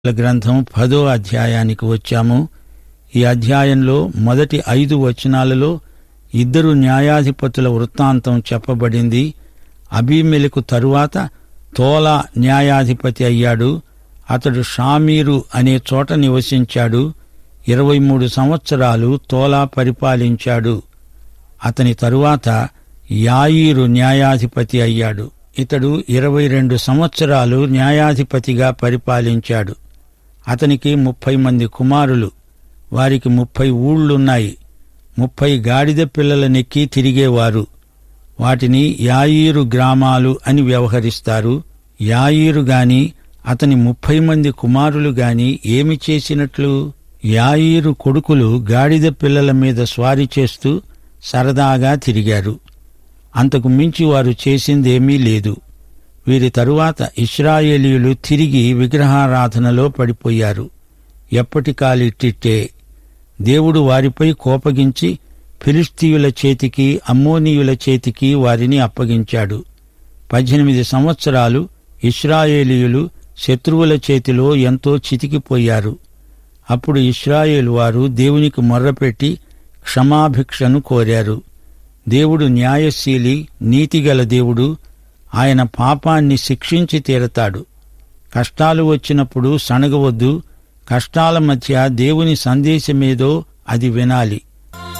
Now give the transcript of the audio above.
గ్రంథం పదో అధ్యాయానికి వచ్చాము ఈ అధ్యాయంలో మొదటి ఐదు వచనాలలో ఇద్దరు న్యాయాధిపతుల వృత్తాంతం చెప్పబడింది అబీమెలకు తరువాత తోలా న్యాయాధిపతి అయ్యాడు అతడు షామీరు అనే చోట నివసించాడు ఇరవై మూడు సంవత్సరాలు తోలా పరిపాలించాడు అతని తరువాత యాయీరు న్యాయాధిపతి అయ్యాడు ఇతడు ఇరవై రెండు సంవత్సరాలు న్యాయాధిపతిగా పరిపాలించాడు అతనికి ముప్పై మంది కుమారులు వారికి ముప్పై ఊళ్ళున్నాయి ముప్పై గాడిద పిల్లలనెక్కి తిరిగేవారు వాటిని యాయీరు గ్రామాలు అని వ్యవహరిస్తారు యాయీరు గాని అతని ముప్పై మంది కుమారులు గాని ఏమి చేసినట్లు యాయీరు కొడుకులు గాడిద పిల్లల మీద స్వారీ చేస్తూ సరదాగా తిరిగారు అంతకు మించి వారు చేసిందేమీ లేదు వీరి తరువాత ఇస్రాయేలీయులు తిరిగి విగ్రహారాధనలో పడిపోయారు ఎప్పటికాలిట్టిట్టే దేవుడు వారిపై కోపగించి ఫిలిస్తీయుల చేతికి అమ్మోనీయుల చేతికి వారిని అప్పగించాడు పద్దెనిమిది సంవత్సరాలు ఇస్రాయేలీయులు శత్రువుల చేతిలో ఎంతో చితికిపోయారు అప్పుడు ఇస్రాయేలు వారు దేవునికి మొర్రపెట్టి క్షమాభిక్షను కోరారు దేవుడు న్యాయశీలి నీతిగల దేవుడు ఆయన పాపాన్ని శిక్షించి తీరతాడు కష్టాలు వచ్చినప్పుడు సణగవద్దు కష్టాల మధ్య దేవుని సందేశమేదో అది వినాలి